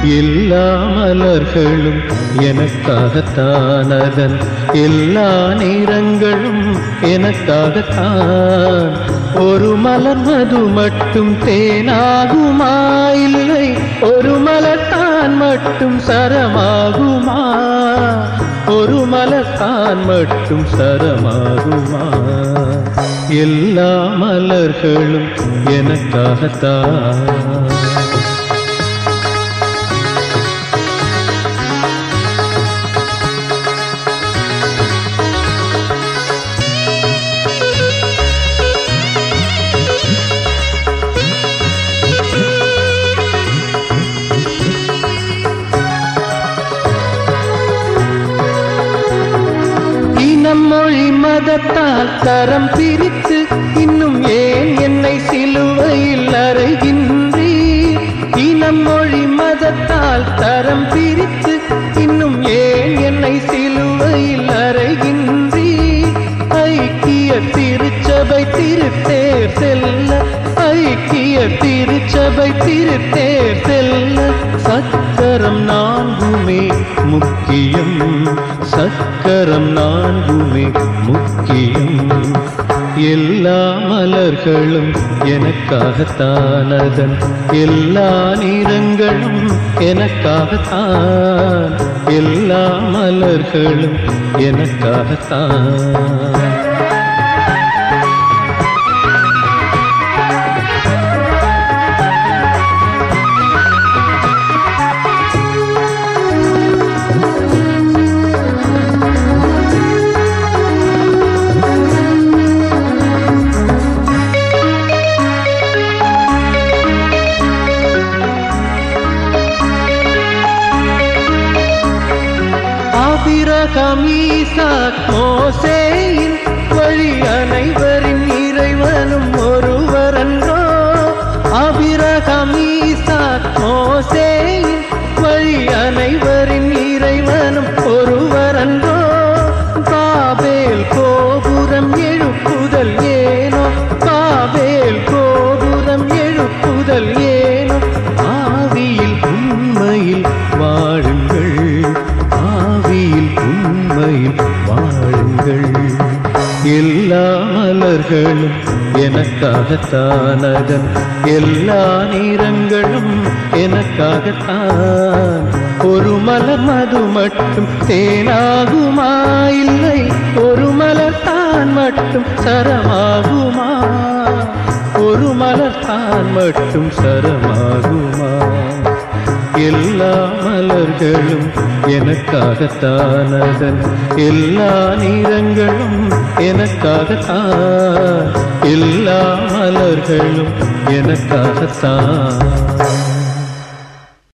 எல்லா மலர்களும் எனக்காகத்தான் அதன் எல்லா நேரங்களும் எனக்காகத்தான் ஒரு மலர் மது மட்டும் தேனாகுமா இல்லை ஒரு மலர் தான் மட்டும் சரமாகுமா ஒரு மலர் தான் மட்டும் சரமாகுமா எல்லா மலர்களும் எனக்காகத்தான் இனம் மொழி மதத்தால் தரம் பிரித்து இன்னும் ஏன் என்னை சிலுவையில் அறைகின்றீர் இனம் மொழி மதத்தால் தரம் பிரித்து இன்னும் ஏன் என்னை சிலுவையில் அறைகின்றீர் ஐக்கிய திருச்சபை திருத்தேர் செல்ல ஐக்கிய திருச்சபை திருத்தேர் செல்ல சக்கரம் நான்குமே முக்கியம் சக்கரம் நான்குமே முக்கியம் எல்லா மலர்களும் எனக்காகத்தான் அதன் எல்லா நிறங்களும் எனக்காகத்தான் எல்லா மலர்களும் எனக்காகத்தான் ஆபிரகாம் ஈசாக் மோசேயின் வழி அனைவரின் இறைவனும் ஒருவரன்றோ ஆபிரகாம் ஈசாக் மோசேயின் வழி அனைவரின் இறைவனும் ஒருவரன்றோ பாபேல் கோபுரம் எழுப்புதல் ஏனோ பாபேல் கோபுரம் எழுப்புதல் ஏனோ ஆவியில் உண்மையில் வாழுங்கள் ஆவியில் உண்மையில் வாழுங்கள் எல்லா மலர்களும் எனக்காகத்தான் அதன் எல்லா நிறங்களும் எனக்காகத்தான் ஒரு மலர் மது மட்டும் தேனாகுமா இல்லை ஒரு மலர் தான் மட்டும் சரமாகுமா ஒரு மலர் தான் மட்டும் சரமாகுமா எல்லா மலர்களும் எனக்காகத்தான் அதன் எல்லா நிறங்களும் எனக்காகத்தான் எல்லா மலர்களும் எனக்காகத்தான்